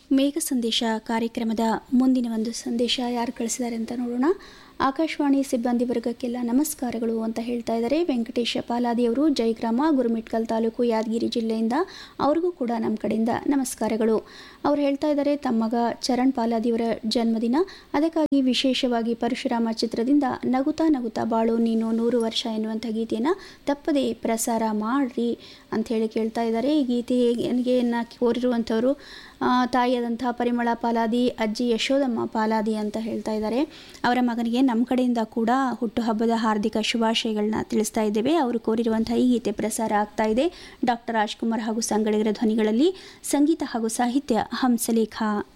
ಮೇಘ ಸಂದೇಶ ಕಾರ್ಯಕ್ರಮದ ಮುಂದಿನ ಒಂದು ಸಂದೇಶ ಯಾರು ಕಳಿಸಿದ್ದಾರೆ ಅಂತ ನೋಡೋಣ ಆಕಾಶವಾಣಿ ಸಿಬ್ಬಂದಿ ವರ್ಗಕ್ಕೆಲ್ಲ ನಮಸ್ಕಾರಗಳು ಅಂತ ಹೇಳ್ತಾ ಇದ್ದಾರೆ ವೆಂಕಟೇಶ ಪಾಲಾದಿಯವರು ಜಯಗ್ರಾಮ ಗುರುಮಿಟ್ಕಲ್ ತಾಲೂಕು ಯಾದಗಿರಿ ಜಿಲ್ಲೆಯಿಂದ ಅವ್ರಿಗೂ ಕೂಡ ನಮ್ಮ ಕಡೆಯಿಂದ ನಮಸ್ಕಾರಗಳು ಅವ್ರು ಹೇಳ್ತಾ ಇದ್ದಾರೆ ತಮ್ಮಗ ಚರಣ್ ಪಾಲಾದಿಯವರ ಜನ್ಮದಿನ ಅದಕ್ಕಾಗಿ ವಿಶೇಷವಾಗಿ ಪರಶುರಾಮ ಚಿತ್ರದಿಂದ ನಗುತ್ತಾ ನಗುತ್ತಾ ಬಾಳು ನೀನು ನೂರು ವರ್ಷ ಎನ್ನುವಂಥ ಗೀತೆಯನ್ನು ತಪ್ಪದೇ ಪ್ರಸಾರ ಮಾಡ್ರಿ ಅಂಥೇಳಿ ಕೇಳ್ತಾ ಇದ್ದಾರೆ ಈ ಗೀತೆಯನ್ನು ಕೋರಿರುವಂಥವರು ಆ, ತಾಯಿಯಾದಂಥ ಪರಿಮಳ ಪಾಲಾದಿ ಅಜ್ಜಿ ಯಶೋದಮ್ಮ ಪಾಲಾದಿ ಅಂತ ಹೇಳ್ತಾ ಇದ್ದಾರೆ ಅವರ ಮಗನಿಗೆ ನಮ್ಮ ಕಡೆಯಿಂದ ಕೂಡ ಹುಟ್ಟುಹಬ್ಬದ ಹಾರ್ದಿಕ ಶುಭಾಶಯಗಳನ್ನ ತಿಳಿಸ್ತಾ ಇದ್ದೇವೆ ಅವರು ಕೋರಿರುವಂಥ ಈ ಗೀತೆ ಪ್ರಸಾರ ಆಗ್ತಾ ಇದೆ ಡಾಕ್ಟರ್ ರಾಜ್ಕುಮಾರ್ ಹಾಗೂ ಸಂಗಳಿಗರ ಧ್ವನಿಗಳಲ್ಲಿ ಸಂಗೀತ ಹಾಗೂ ಸಾಹಿತ್ಯ ಹಂಸಲೇಖ